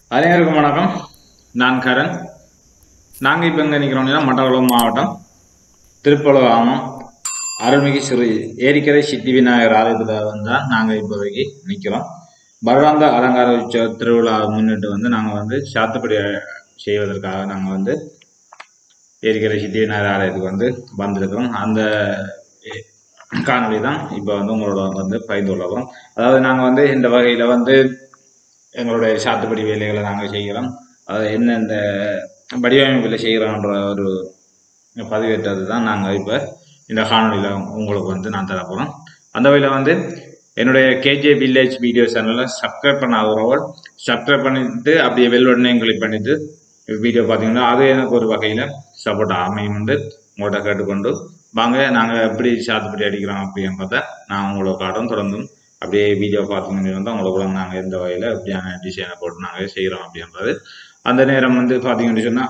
அனைவருக்கும் வணக்கம் நான் கரண் நாங்கள் இப்போ எங்கே நிற்கிறோம்னா மட்டக்குளம் மாவட்டம் திருப்பலவாமம் அருள்மிகு ஸ்ரீ ஏரிக்கரை சித்தி விநாயகர் ஆலயத்தில் வந்து தான் நாங்கள் இப்போதைக்கு நிற்கிறோம் வருடாந்த அலங்கார உற்சவ திருவிழா முன்னிட்டு வந்து நாங்கள் வந்து சாத்துப்படி செய்வதற்காக நாங்கள் வந்து ஏரிக்கரை சித்தி விநாயகர் ஆலயத்துக்கு வந்து வந்திருக்கிறோம் அந்த எ- காணொளி தான் இப்போ வந்து உங்களோட வந்து பகிர்ந்து கொள்ளவும் அதாவது நாங்கள் வந்து இந்த வகையில் வந்து எங்களுடைய சாத்துப்படி வேலைகளை நாங்கள் செய்கிறோம் அது என்ன இந்த வடிவமைப்பில் செய்கிறோன்ற ஒரு பதிவேற்றது தான் நாங்கள் இப்போ இந்த காணொலியில் உங்களுக்கு வந்து நான் தரப்போகிறோம் அந்த வகையில் வந்து என்னுடைய கேஜே வில்லேஜ் வீடியோ சேனலில் சப்ஸ்கிரைப் பண்ணாதவர்கள் சப்ஸ்கிரைப் பண்ணிட்டு அப்படியே வெல் உடனே கிளிக் பண்ணிட்டு வீடியோ பார்த்தீங்கன்னா அது எனக்கு ஒரு வகையில் சப்போர்ட் அமையும் வந்து உங்கள்கிட்ட கேட்டுக்கொண்டு வாங்க நாங்கள் எப்படி சாத்துப்படி அடிக்கிறோம் அப்படின்றத நான் உங்களுக்கு காட்டும் தொடர்ந்தும் அப்படியே வீடியோ பார்த்தீங்கன்னு வந்து உங்களுக்கு நாங்கள் எந்த வகையில் எப்படியான டிசைனை போட்டு நாங்கள் செய்கிறோம் அப்படின்றது அந்த நேரம் வந்து பார்த்தீங்கன்னு சொன்னால்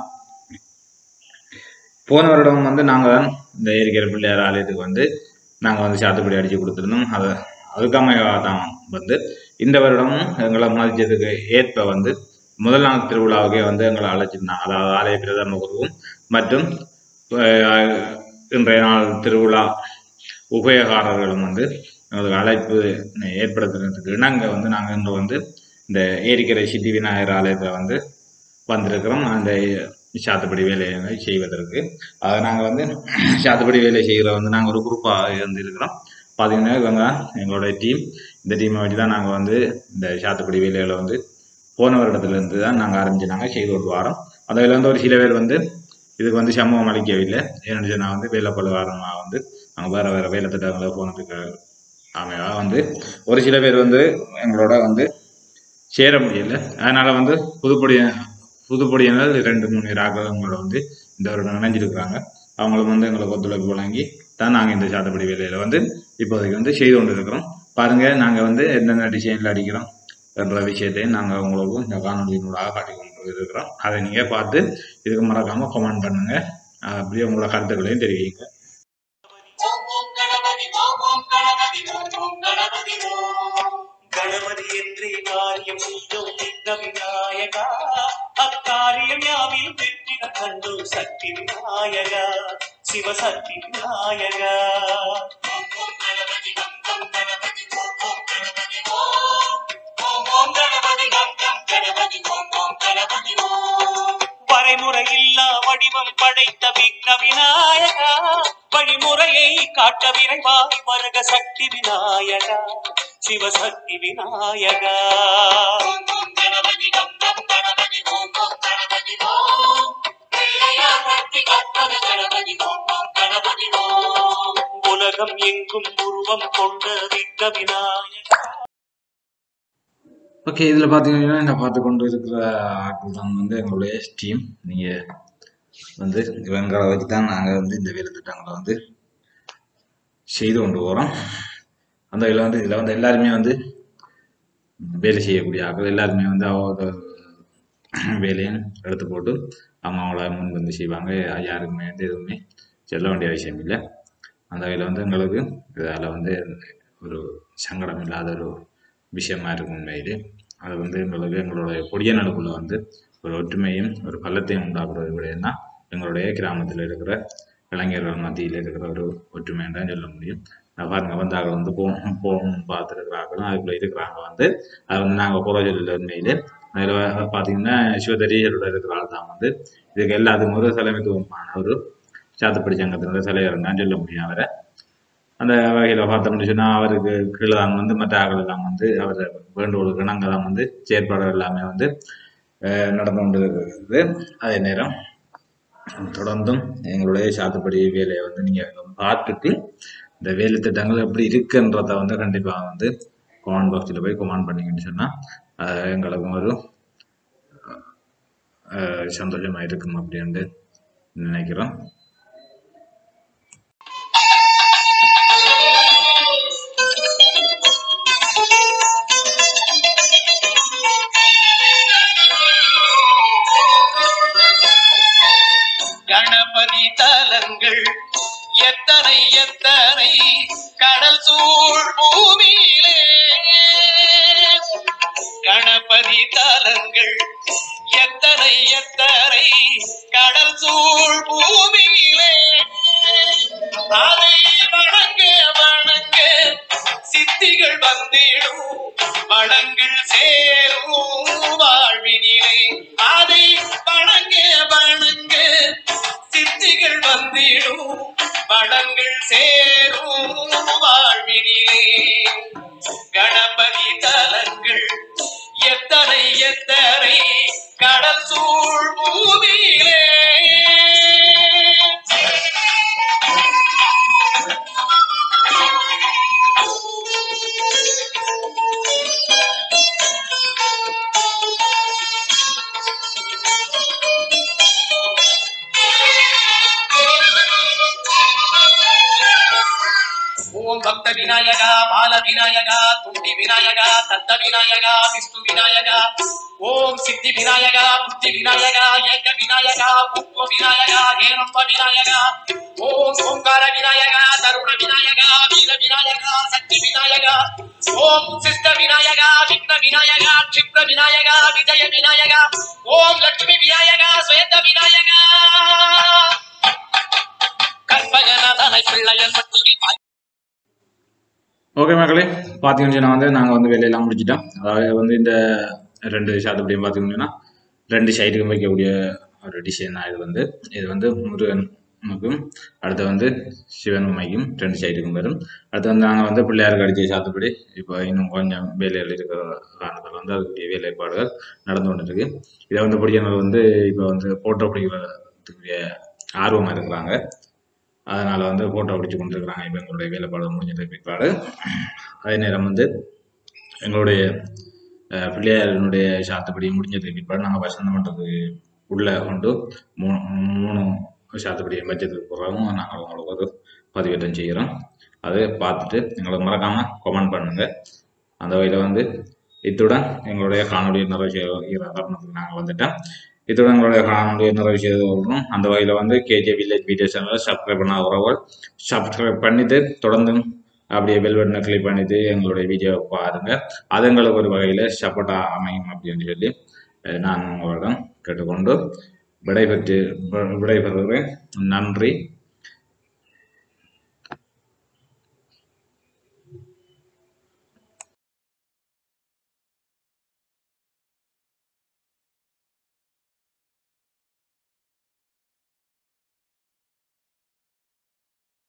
போன வருடம் வந்து நாங்கள் தான் இந்த ஏரிக்கரை பிள்ளையார் ஆலயத்துக்கு வந்து நாங்கள் வந்து சாத்துப்படி அடித்து கொடுத்துருந்தோம் அதை அதுக்காக தான் வந்து இந்த வருடமும் எங்களை மதிச்சதுக்கு ஏற்ப வந்து முதல் நாள் திருவிழாவுக்கே வந்து எங்களை அழைச்சிருந்தாங்க அதாவது ஆலய பிரதம குருவும் மற்றும் அஹ், இன்றைய நாள் திருவிழா உபயோகாரர்களும் வந்து எங்களுக்கு அழைப்பு ஏற்படுத்துறதுக்கு இணங்க வந்து நாங்கள் இன்று வந்து இந்த ஏரிக்கரை சித்தி விநாயகர் ஆலயத்தில் வந்து வந்திருக்கிறோம் அந்த சாத்துப்படி வேலையை செய்வதற்கு அதை நாங்கள் வந்து சாத்துப்படி வேலை செய்கிற வந்து நாங்கள் ஒரு குரூப்பாக இருந்திருக்கிறோம் பார்த்தீங்கன்னா இவங்க எங்களோட டீம் இந்த டீமை வச்சு தான் நாங்கள் வந்து இந்த சாத்துப்படி வேலைகளை வந்து போன வருடத்துலேருந்து தான் நாங்கள் ஆரம்பிச்சு நாங்கள் செய்து கொண்டு வரோம் அதில் வந்து ஒரு சில பேர் வந்து இதுக்கு வந்து சமூகம் அளிக்கவில்லை ஏன்னு சொன்னால் வந்து வேலைப்பழு காரணமாக வந்து நாங்கள் வேறு வேறு வேலை திட்டங்களை போனதுக்கு அமையாக வந்து ஒரு சில பேர் வந்து எங்களோட வந்து சேர முடியல அதனால் வந்து புதுப்படிய புதுப்படியினர் ரெண்டு மூணு ராகவங்களோட வந்து இந்த வருடம் இணைஞ்சிருக்கிறாங்க அவங்களும் வந்து எங்களுக்கு ஒத்துழைப்பு வழங்கி தான் நாங்கள் இந்த சாத்தப்படி வேலையில் வந்து இப்போதைக்கு வந்து செய்து கொண்டு இருக்கிறோம் பாருங்கள் நாங்கள் வந்து என்னென்ன டிசைனில் அடிக்கிறோம் என்ற விஷயத்தையும் நாங்கள் உங்களுக்கு இந்த காணொலியினூடாக காட்டி கொண்டு இருக்கிறோம் அதை நீங்கள் பார்த்து இதுக்கு மறக்காமல் கமெண்ட் பண்ணுங்கள் அப்படியே உங்களோட கருத்துக்களையும் தெரிவிங்க ஓம் ஓம் கணபதி ஓம் ஓம் கணபதி ஓம் ஓம் கணபதி ஓம் கணபதி என்றே காரியம் செய்யும் விக்ன விநாயகா அக்காரியம் யாவில் வெற்றிட கண்டு சக்தி விநாயகா சிவசக்தி விநாயகா ஓம் ஓம் கணபதி கம் கம் கணபதி ஓம் ஓம் கணபதி ஓம் ஓம் ஓம் கணபதி கம் கம் கணபதி ஓம் ஓம் கணபதி ஓம் வரைமுறையில்லா வடிவம் படைத்த விக்ன விநாயகா வழிமுறையை காட்ட விரைவாய் வருக சக்தி விநாயகா சிவசக்தி விநாயகா ஓம் ஓம் கணபதி கம் கம் கணபதி ஓம் ஓம் கணபதி ஓம் பிள்ளையார் பக்தி கற்பக கணபதி ஓம் ஓம் கணபதி ஓம் உலகம் எங்கும் உருவம் கொண்ட விக்ன விநாயகா ஓகே இதில் பார்த்தீங்கன்னா இந்த பார்த்து கொண்டு இருக்கிற ஆட்கள் தான் வந்து எங்களுடைய டீம் நீங்கள் வந்து இவங்களை வச்சு தான் நாங்கள் வந்து இந்த வேலை திட்டங்களை வந்து செய்து கொண்டு போகிறோம் அந்த இதில் வந்து இதில் வந்து எல்லாருமே வந்து வேலை செய்யக்கூடிய ஆட்கள் எல்லாருமே வந்து அவங்க வேலையும் எடுத்து போட்டு அவங்க அவங்கள முன் வந்து செய்வாங்க யாருக்குமே வந்து எதுவுமே சொல்ல வேண்டிய அவசியம் இல்லை அந்த வகையில் வந்து எங்களுக்கு இதால் வந்து ஒரு சங்கடம் இல்லாத ஒரு விஷயமா இருக்கும் உண்மையிலே அது வந்து எங்களுக்கு எங்களுடைய பொடிய நடுக்குள்ள வந்து ஒரு ஒற்றுமையும் ஒரு பள்ளத்தையும் உண்டாக்குறது விடையன்னா எங்களுடைய கிராமத்தில் இருக்கிற இளைஞர்கள் மத்தியில் இருக்கிற ஒரு ஒற்றுமைன்னு தான் சொல்ல முடியும் நான் பாருங்க வந்து அவங்க வந்து போ போகணும் பார்த்துருக்குறாங்க அதுக்குள்ள இருக்கிறாங்க வந்து அது வந்து நாங்கள் குறை சொல்லல உண்மையிலே அதில் பார்த்தீங்கன்னா சிவதரீஷரோட இருக்கிற ஆள் தான் வந்து இதுக்கு எல்லாத்துக்கும் ஒரு தலைமைத்துவமான ஒரு சாத்துப்படி சங்கத்தினுடைய தலைவர் தான் சொல்ல முடியும் அவரை அந்த வகையில் பார்த்தோம்னு சொன்னால் அவருக்கு கீழே தான் வந்து மற்ற ஆட்கள் எல்லாம் வந்து அவர் வேண்டுகோளுக்கு இணங்க தான் வந்து செயற்பாடு எல்லாமே வந்து அஹ், நடந்து கொண்டு இருக்குது அதே நேரம் தொடர்ந்தும் எங்களுடைய சாத்துப்படி வேலையை வந்து நீங்கள் பார்த்துட்டு இந்த வேலை திட்டங்கள் எப்படி இருக்குன்றத வந்து கண்டிப்பாக வந்து கமெண்ட் பாக்ஸில் போய் கமெண்ட் பண்ணீங்கன்னு சொன்னால் எங்களுக்கும் ஒரு அஹ், சந்தோஷமா இருக்கும் அப்படின்ட்டு நினைக்கிறோம் கணபதி தலங்கள் எத்தனை எத்தனை கடல் சூழ் பூமியிலே கணபதி கணபதி தலங்கள் எத்தனை எத்தனை கடல் சூழ் பூமியிலே அதை வணங்க வணங்க சித்திகள் வந்திடும் வளங்கள் சேரும் வாழ்வினிலே அதை வணங்க வணங்க சித்திகள் வந்திடும் வளங்கள் சேரும் வாழ்வினிலே கணபதி தலங்கள் எத்தனை எத்தனை கடல் சூழ் பூமியிலே ஓம் பக்த விநாயகா பால விநாயகா துண்டி விநாயகா தத்த விநாயகா விஷ்ணு விநாயகா ஓம் சித்தி விநாயகா புத்தி விநாயகா ஏக விநாயகா புத்வ விநாயகா ஏரம்ப விநாயகா ஓம் ஓங்கார விநாயகா தருண விநாயகா வீர விநாயகா சக்தி விநாயகா ஓம் சிஸ்ட விநாயகா விக்ன விநாயகா க்ஷிப்ர விநாயகா விஜய விநாயகா ஓம் லட்சுமி விநாயகா சுயந்த விநாயகா கற்பகநாதனை பிள்ளையன் பற்றி ஓகே மக்களே பார்த்தீங்கன்னா வந்து நாங்கள் வந்து வேலையெல்லாம் முடிச்சிட்டோம் அதாவது வந்து இந்த ரெண்டு சாத்துப்படியும் பார்த்தீங்கன்னா ரெண்டு சைடுக்கும் வைக்கக்கூடிய ஒரு டிசைன் தான் இது வந்து இது வந்து முருகனுக்கும் அடுத்து வந்து சிவன் உமைக்கும் ரெண்டு சைடுக்கும் வரும் அடுத்து வந்து நாங்கள் வந்து பிள்ளையாருக்கு அடித்த சாத்துப்படி இப்போ இன்னும் கொஞ்சம் வேலைகள் இருக்கிற காரணத்தில் வந்து அதுக்குரிய வேலைப்பாடுகள் நடந்து கொண்டு இருக்கு இதை வந்து பிடிக்கிறவங்க வந்து இப்போ வந்து ஃபோட்டோ பிடிக்கிறதுக்குரிய ஆர்வமாக இருக்கிறாங்க அதனால் வந்து ஃபோட்டோ பிடிச்சி கொண்டிருக்கிறாங்க இப்போ எங்களுடைய வேலைப்பாடு முடிஞ்சதுக்கு பிற்பாடு அதே நேரம் வந்து எங்களுடைய அஹ், பிள்ளையாரினுடைய சாத்துப்படி முடிஞ்சதுக்கு பிற்பாடு நாங்கள் வசந்த மண்டபத்துக்கு உள்ளே கொண்டு மூணு மூணு சாத்துப்படியை வச்சதுக்கு பிறகும் நாங்கள் உங்களுக்கு ஒரு பதிவேற்றம் செய்கிறோம் அதை பார்த்துட்டு எங்களுக்கு மறக்காமல் கமெண்ட் பண்ணுங்கள் அந்த வகையில் வந்து இத்துடன் எங்களுடைய காணொலியை நிறைவு செய்கிற தருணத்துக்கு நாங்கள் வந்துட்டோம் இத்துடன் எங்களுடைய காணொலியை நிறைவு செய்து வருகிறோம் அந்த வகையில் வந்து கேஜே வில்லேஜ் வீடியோ சேனலை சப்ஸ்கிரைப் பண்ண உறவுகள் சப்ஸ்கிரைப் பண்ணிட்டு தொடர்ந்து அப்படியே பெல் பட்டனை கிளிக் பண்ணிட்டு எங்களுடைய வீடியோவை பாருங்க அது எங்களுக்கு ஒரு வகையில் சப்போர்ட்டாக அமையும் அப்படின்னு சொல்லி அஹ், நான் உங்களிடம் கேட்டுக்கொண்டு விடைபெற்று விடைபெறுகிறேன் நன்றி